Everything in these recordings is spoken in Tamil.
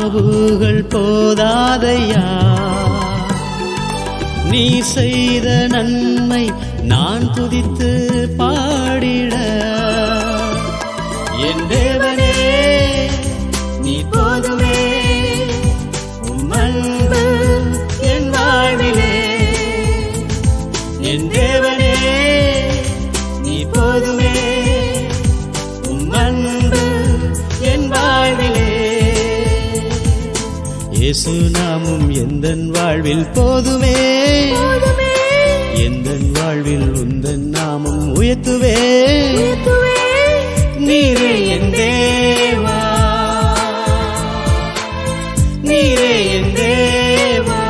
நாவுகள் போதாதையா நீ செய்த நன்மை நான் துதித்து பாடிட என் தேவனே நீ போதுமே உம் அன்பு என் வாழ்விலே என் தேவனே நீ போதுமே உம் அன்பு என் வாழ்விலே இயேசு நாமும் எந்தன் வாழ்வில் போதுமே போதுமே எந்தன் வாழ்வில் உந்தன் நாமம் உயர்த்துவே உயர்த்துவே நீரே என் தேவா நீரே என் தேவா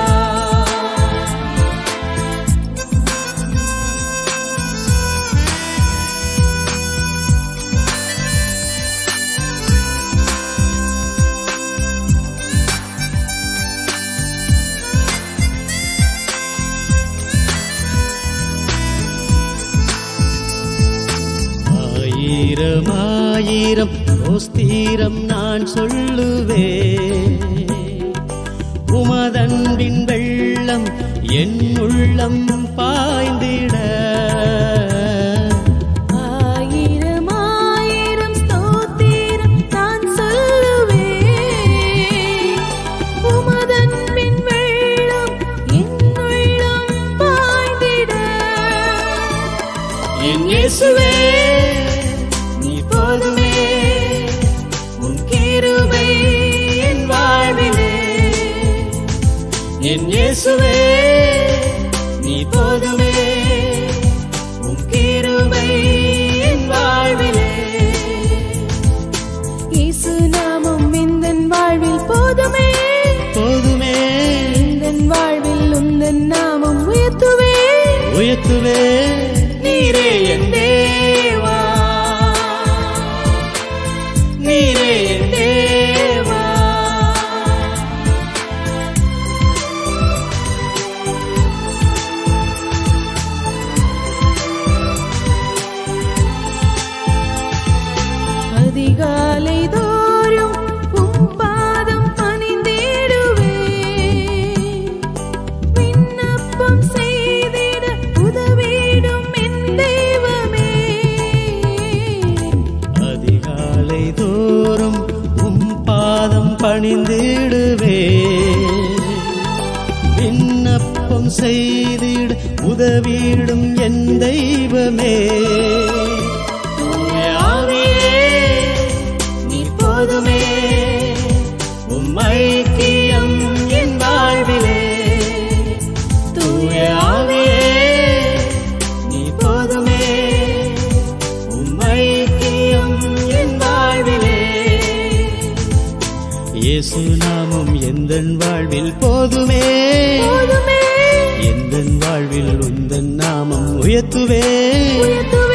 ஆயிரம் ஆயிரம் ஓஸ்தீரம் நான் சொல்லுவே உமதன்பின் வெள்ளம் என் உள்ளம் பாய்ந்திட ஆயிரம் ஆயிரம் ஸ்தோத்திரம் நான் சொல்லுவேன் உமதன்பின் வெள்ளம் என் உள்ளம் பாய்ந்திட என் இயேசுவே நீ போதுமே உன் கிருபை என் வாழ்விலே என் இயேசுவே நீ போதுமே உன் கிருபை என் வாழ்விலே இயேசு நாமம் எந்தன் வாழ்வில் போதுமே போதுமே எந்தன் வாழ்வில் உந்தன் நாமம் உயர்த்துவே உயர்த்துவே நீரே என் தேவா நீரே என் தேவா அதிகாலை தோறும் உம் பாதம் பணிந்திடுவே விண்ணப்பம் செய்திட உதவிடும் என் தெய்வமே அதிகாலை தோறும் உம் பாதம் பணிந்திடுவே விண்ணப்பம் செய்திட உதவிடும் என் தெய்வமே தூய ஆவியே, நீ போதுமே உம் ஐக்கியம் என் வாழ்விலே தூய ஆவியே, நீ போதுமே உம் ஐக்கியம் என் வாழ்விலே இயேசு நாமம் எந்தன் வாழ்வில் போதுமே போதுமே எந்தன் வாழ்வில் உந்தன் நாமம் உயர்த்துவே உயர்த்துவே